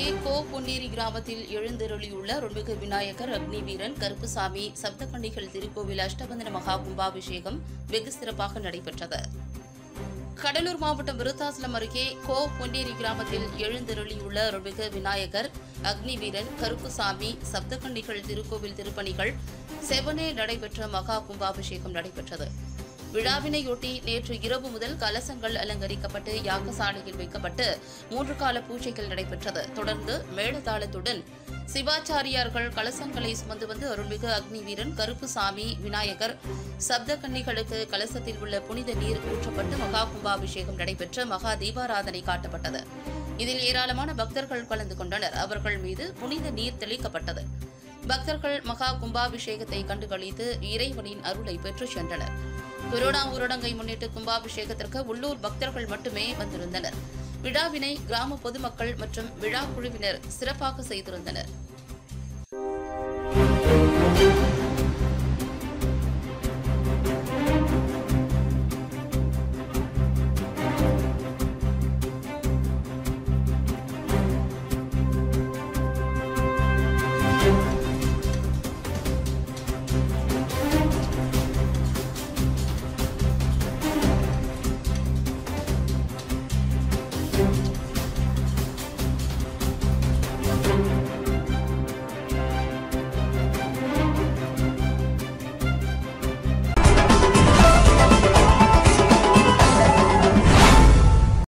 கோ பொன்னேரி கிராமத்தில் எழுந்தருளியுள்ள அருள்மிகு விநாயகர் அக்னி வீரன் கருப்புசாமி சப்தகண்டிகள் திருக்கோவில் அஷ்டபந்தன மகா கும்பாபிஷேகம் வெகு சிறப்பாக நடைபெற்றது கடலூர் மாவட்டம் விருத்தாசலம் அருகே கோ பொன்னேரி கிராமத்தில் எழுந்தருளியுள்ள அருள்மிகு விநாயகர் அக்னி வீரன் கருப்புசாமி சப்தகண்டிகள் திருக்கோவில் திருப்பணிகள் செவனே நடைபெற்ற மகா கும்பாபிஷேகம் நடைபெற்றது விழாவினையொட்டி நேற்று இரவு முதல் கலசங்கள் அலங்கரிக்கப்பட்டு யாகசாலையில் வைக்கப்பட்டு மூன்று கால பூஜைகள் நடைபெற்றது தொடர்ந்து மேளதாளத்துடன் சிவாச்சாரியார்கள் கலசங்களை சுமந்து வந்து அருள்மிகு அக்னி வீரன் கருப்புசாமி விநாயகர் சப்த கன்னிகளுக்கு கலசத்தில் உள்ள புனித நீர் ஊற்றப்பட்டு மகா கும்பாபிஷேகம் நடைபெற்ற மகா தீபாராதனை காட்டப்பட்டது இதில் ஏராளமான பக்தர்கள் கலந்து கொண்டனர் அவர்கள் மீது புனித நீர் தெளிக்கப்பட்டது பக்தர்கள் மகா கும்பாபிஷேகத்தை கண்டுகளித்து இறைவனின் அருளை பெற்றுச் சென்றனர் கொரோனா ஊரடங்கை முன்னிட்டு கும்பாபிஷேகத்திற்கு உள்ளூர் பக்தர்கள் மட்டுமே வந்திருந்தனர் விழாவினை கிராம பொதுமக்கள் மற்றும் விழா குழுவினர் சிறப்பாக செய்திருந்தனர்